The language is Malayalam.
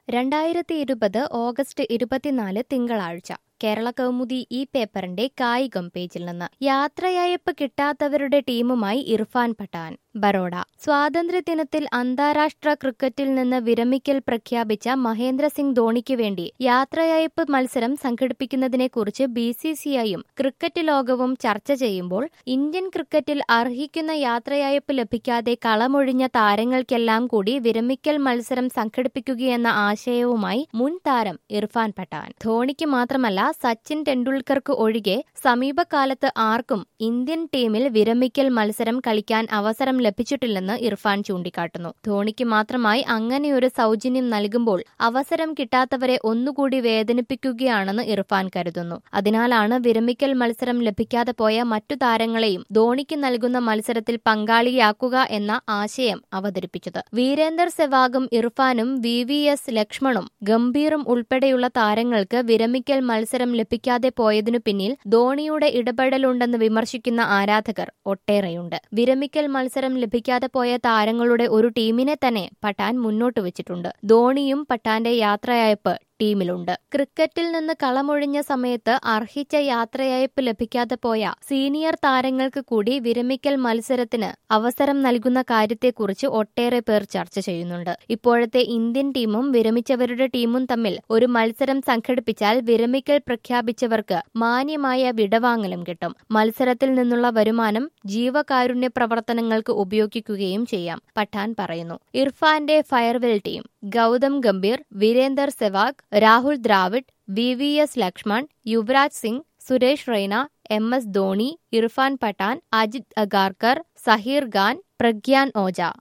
രണ്ടായിരത്തി ഇരുപത് ഓഗസ്റ്റ് ഇരുപത്തിനാല് തിങ്കളാഴ്ച കേരള കൗമുദി ഈ പേപ്പറിന്റെ കായികം പേജിൽ നിന്ന് യാത്രയയപ്പ് കിട്ടാത്തവരുടെ ടീമുമായി ഇർഫാൻ പഠാൻ ബറോഡ സ്വാതന്ത്ര്യദിനത്തിൽ അന്താരാഷ്ട്ര ക്രിക്കറ്റിൽ നിന്ന് വിരമിക്കൽ പ്രഖ്യാപിച്ച മഹേന്ദ്ര സിംഗ് ധോണിക്ക് വേണ്ടി യാത്രയയപ്പ് മത്സരം സംഘടിപ്പിക്കുന്നതിനെക്കുറിച്ച് ബി സി സിഐയും ക്രിക്കറ്റ് ലോകവും ചർച്ച ചെയ്യുമ്പോൾ ഇന്ത്യൻ ക്രിക്കറ്റിൽ അർഹിക്കുന്ന യാത്രയയപ്പ് ലഭിക്കാതെ കളമൊഴിഞ്ഞ താരങ്ങൾക്കെല്ലാം കൂടി വിരമിക്കൽ മത്സരം സംഘടിപ്പിക്കുകയെന്ന ആശയവുമായി മുൻ താരം ഇർഫാൻ പഠാൻ ധോണിക്ക് മാത്രമല്ല സച്ചിൻ ടെണ്ടുൽക്കർക്ക് ഒഴികെ സമീപകാലത്ത് ആർക്കും ഇന്ത്യൻ ടീമിൽ വിരമിക്കൽ മത്സരം കളിക്കാൻ അവസരം ലഭിച്ചിട്ടില്ലെന്ന് ഇർഫാൻ ചൂണ്ടിക്കാട്ടുന്നു ധോണിക്ക് മാത്രമായി അങ്ങനെയൊരു സൗജന്യം നൽകുമ്പോൾ അവസരം കിട്ടാത്തവരെ ഒന്നുകൂടി വേദനിപ്പിക്കുകയാണെന്ന് ഇർഫാൻ കരുതുന്നു അതിനാലാണ് വിരമിക്കൽ മത്സരം ലഭിക്കാതെ പോയ മറ്റു താരങ്ങളെയും ധോണിക്ക് നൽകുന്ന മത്സരത്തിൽ പങ്കാളിയാക്കുക എന്ന ആശയം അവതരിപ്പിച്ചത് വീരേന്ദർ സെവാഗും ഇർഫാനും വി വി എസ് ലക്ഷ്മണും ഗംഭീറും ഉൾപ്പെടെയുള്ള താരങ്ങൾക്ക് വിരമിക്കൽ മത്സരം ലഭിക്കാതെ പോയതിനു പിന്നിൽ ധോണിയുടെ ഇടപെടലുണ്ടെന്ന് വിമർശിക്കുന്ന ആരാധകർ ഒട്ടേറെയുണ്ട് വിരമിക്കൽ മത്സരം ലഭിക്കാതെ പോയ താരങ്ങളുടെ ഒരു ടീമിനെ തന്നെ പട്ടാൻ മുന്നോട്ട് വെച്ചിട്ടുണ്ട് ധോണിയും പട്ടാന്റെ യാത്രയയപ്പ് ടീമിലുണ്ട് ക്രിക്കറ്റിൽ നിന്ന് കളമൊഴിഞ്ഞ സമയത്ത് അർഹിച്ച യാത്രയയപ്പ് ലഭിക്കാതെ പോയ സീനിയർ താരങ്ങൾക്ക് കൂടി വിരമിക്കൽ മത്സരത്തിന് അവസരം നൽകുന്ന കാര്യത്തെക്കുറിച്ച് ഒട്ടേറെ പേർ ചർച്ച ചെയ്യുന്നുണ്ട് ഇപ്പോഴത്തെ ഇന്ത്യൻ ടീമും വിരമിച്ചവരുടെ ടീമും തമ്മിൽ ഒരു മത്സരം സംഘടിപ്പിച്ചാൽ വിരമിക്കൽ പ്രഖ്യാപിച്ചവർക്ക് മാന്യമായ വിടവാങ്ങലും കിട്ടും മത്സരത്തിൽ നിന്നുള്ള വരുമാനം ജീവകാരുണ്യ പ്രവർത്തനങ്ങൾക്ക് ഉപയോഗിക്കുകയും ചെയ്യാം പഠാൻ പറയുന്നു ഇർഫാന്റെ farewell team Gautam Gambhir Virender Sehwag Rahul Dravid V V S Laxman Yuvraj Singh Suresh Raina M S Dhoni Irfan Pathan Ajit Agarkar Zaheer Khan Pragyan Ojha